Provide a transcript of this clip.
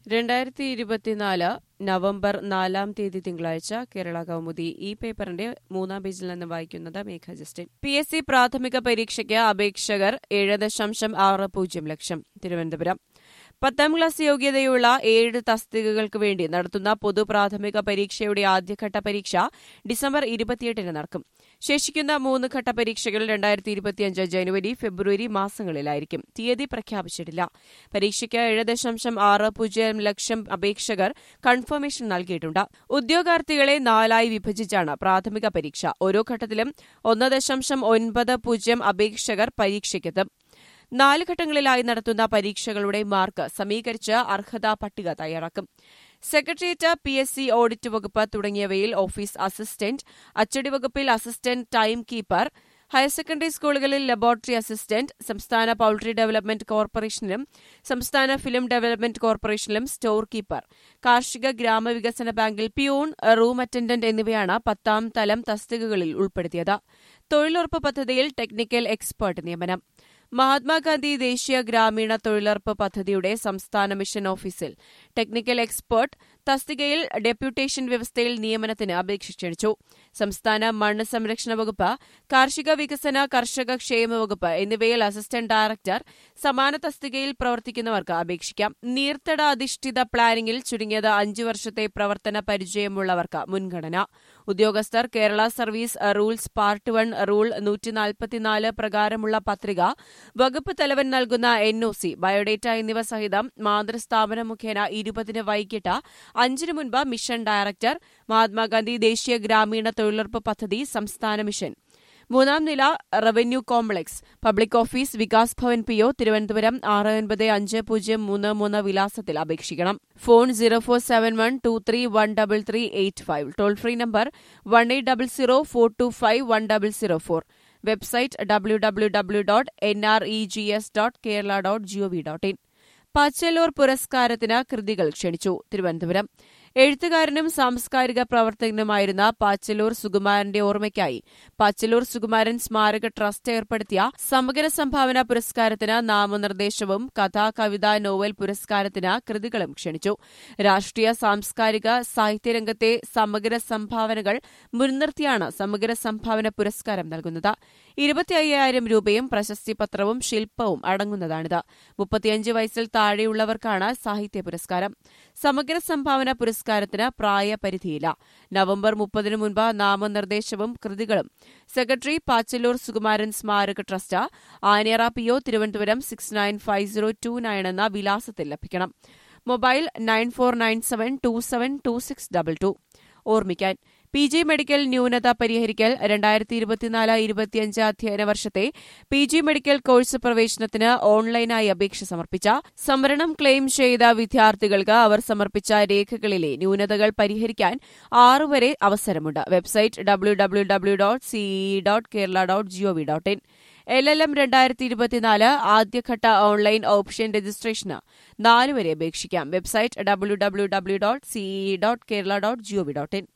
രണ്ടായിരത്തി ഇരുപത്തിനാല് നവംബർ നാലാം തീയതി തിങ്കളാഴ്ച കേരള കൗമുദി ഈ പേപ്പറിന്റെ മൂന്നാം പേജിൽ നിന്ന് വായിക്കുന്നത് Megha Justin P S C പ്രാഥമിക പരീക്ഷയ്ക്ക് അപേക്ഷകർ ഏഴ് ദശാംശം ആറ് പൂജ്യം ലക്ഷം തിരുവനന്തപുരം പത്താം ക്ലാസ് യോഗ്യതയുള്ള ഏഴ് തസ്തികകൾക്ക് വേണ്ടി നടത്തുന്ന പൊതു പ്രാഥമിക പരീക്ഷയുടെ ആദ്യഘട്ട പരീക്ഷ ഡിസംബർ ഇരുപത്തിയെട്ടിന് നടക്കും ശേഷിക്കുന്ന മൂന്ന് ഘട്ട പരീക്ഷകൾ രണ്ടായിരത്തി ഇരുപത്തിയഞ്ച് ജനുവരി ഫെബ്രുവരി മാസങ്ങളിലായിരിക്കും തീയതി പ്രഖ്യാപിച്ചിട്ടില്ല പരീക്ഷയ്ക്ക് ഏഴ് ദശാംശം ആറ് പൂജ്യം ലക്ഷം അപേക്ഷകർ കൺഫർമേഷൻ നൽകിയിട്ടുണ്ട് ഉദ്യോഗാർത്ഥികളെ നാലായി വിഭജിച്ചാണ് പ്രാഥമിക പരീക്ഷ ഓരോ ഘട്ടത്തിലും ഒന്ന് ദശാംശം ഒൻപത് പൂജ്യം അപേക്ഷകർ പരീക്ഷയ്ക്കെത്തും നാല് ഘട്ടങ്ങളിലായി നടത്തുന്ന പരീക്ഷകളുടെ മാർക്ക് സമീകരിച്ച് അർഹതാ പട്ടിക തയ്യാറാക്കും secretariat P S C audit വകുപ്പ് തുടങ്ങിയവയിൽ ഓഫീസ് അസിസ്റ്റന്റ് അച്ചടി വകുപ്പിൽ assistant time keeper higher secondary സ്കൂളുകളിൽ ലബോറട്ടറി അസിസ്റ്റന്റ് സംസ്ഥാന പൌൾട്രി ഡെവലപ്മെന്റ് കോർപ്പറേഷനിലും സംസ്ഥാന ഫിലിം ഡെവലപ്മെന്റ് കോർപ്പറേഷനിലും സ്റ്റോർ കീപ്പർ കാർഷിക ഗ്രാമവികസന ബാങ്കിൽ പ്യൂൺ റൂം അറ്റൻഡന്റ് എന്നിവയാണ് പത്താം തലം തസ്തികകളിൽ ഉൾപ്പെടുത്തിയത് തൊഴിലുറപ്പ് പദ്ധതിയിൽ ടെക്നിക്കൽ എക്സ്പേർട്ട് നിയമനം മഹാത്മാഗാന്ധി ദേശീയ ഗ്രാമീണ തൊഴിലുറപ്പ് പദ്ധതിയുടെ സംസ്ഥാന മിഷൻ ഓഫീസിൽ ടെക്നിക്കൽ എക്സ്പേർട്ട് തസ്തികയിൽ ഡെപ്യൂട്ടേഷൻ വ്യവസ്ഥയിൽ നിയമനത്തിന് അപേക്ഷ ക്ഷണിച്ചു സംസ്ഥാന മണ്ണ് സംരക്ഷണ വകുപ്പ് കാർഷിക വികസന കർഷക ക്ഷേമ വകുപ്പ് എന്നിവയിൽ അസിസ്റ്റന്റ് ഡയറക്ടർ സമാന തസ്തികയിൽ പ്രവർത്തിക്കുന്നവർക്ക് അപേക്ഷിക്കാം നീർത്തട അധിഷ്ഠിത പ്ലാനിംഗിൽ ചുരുങ്ങിയത് അഞ്ചു വർഷത്തെ പ്രവർത്തന പരിചയമുള്ളവർക്ക് മുൻഗണന ഉദ്യോഗസ്ഥർ Kerala service rules part one rule നൂറ്റിനാൽപ്പത്തിനാല് പ്രകാരമുള്ള പത്രിക വകുപ്പ് തലവൻ നൽകുന്ന എൻഒസി ബയോഡേറ്റ എന്നിവ സഹിതം മാതൃസ്ഥാപനം മുഖേന ഇരുപതിന് വൈകിട്ട് അഞ്ചിന് മുൻപ് മിഷൻ ഡയറക്ടർ മഹാത്മാഗാന്ധി ദേശീയ ഗ്രാമീണ തൊഴിലുറപ്പ് പദ്ധതി സംസ്ഥാന മിഷൻ മൂന്നാം നില revenue complex public office Vikas Bhavan P O Thiruvananthapuram ആറ് ഒൻപത് അഞ്ച് പൂജ്യം മൂന്ന് മൂന്ന് വിലാസത്തിൽ അപേക്ഷിക്കണം phone zero four seven one two three one double three eight five toll free number one eight double zero four two five one double zero four website W W W dot N R E G S dot Kerala dot G O V dot in Pachalloor പുരസ്കാരത്തിന് കൃതികൾ ക്ഷണിച്ചു തിരുവനന്തപുരം എഴുത്തുകാരനും സാംസ്കാരിക പ്രവർത്തകനുമായിരുന്ന പാച്ചലൂർ സുകുമാരന്റെ ഓർമ്മയ്ക്കായി പാച്ചലൂർ സുകുമാരൻ സ്മാരക trust ഏർപ്പെടുത്തിയ സമഗ്ര സംഭാവന പുരസ്കാരത്തിന് നാമനിർദ്ദേശവും കഥ കവിത നോവൽ പുരസ്കാരത്തിന് കൃതികളും ക്ഷണിച്ചു രാഷ്ട്രീയ സാംസ്കാരിക സാഹിത്യരംഗത്തെ സമഗ്ര സംഭാവനകൾ മുൻനിർത്തിയാണ് സമഗ്ര സംഭാവന പുരസ്കാരം നൽകുന്നത് ഇരുപത്തി അയ്യായിരം രൂപയും പ്രശസ്തി പത്രവും ശില്പവും അടങ്ങുന്നതാണിത് മുപ്പത്തിയഞ്ച് വയസ്സിൽ താഴെയുള്ളവർക്കാണ് സാഹിത്യ പുരസ്കാരം സമഗ്ര സംഭാവന പുരസ്കാരത്തിന് പ്രായപരിധിയില്ല നവംബർ മുപ്പതിനു മുൻപ് നാമനിർദ്ദേശവും കൃതികളും സെക്രട്ടറി പാച്ചല്ലൂർ സുകുമാരൻ സ്മാരക trust Anera P O Thiruvananthapuram six nine five zero two nine എന്ന വിലാസത്തിൽ ലഭിക്കണം mobile nine four nine seven two seven two six double two ഓർമ്മിക്കാൻ പി ജി മെഡിക്കൽ ന്യൂനത പരിഹരിക്കൽ രണ്ടായിരത്തി ഇരുപത്തിനാല് ഇരുപത്തിയഞ്ച് അധ്യയന വർഷത്തെ പി ജി മെഡിക്കൽ കോഴ്സ് പ്രവേശനത്തിന് ഓൺലൈനായി അപേക്ഷ സമർപ്പിച്ച സംവരണം ക്ലെയിം ചെയ്ത വിദ്യാർത്ഥികൾക്ക് അവർ സമർപ്പിച്ച രേഖകളിലെ ന്യൂനതകൾ പരിഹരിക്കാൻ ആറുവരെ അവസരമുണ്ട് website W W W dot CE dot Kerala dot G O V dot in L L M രണ്ടായിരത്തി ഇരുപത്തിനാല് ആദ്യഘട്ട ഓൺലൈൻ ഓപ്ഷൻ രജിസ്ട്രേഷന് നാലുവരെ അപേക്ഷിക്കാം website W W W dot CE dot Kerala dot G O V dot in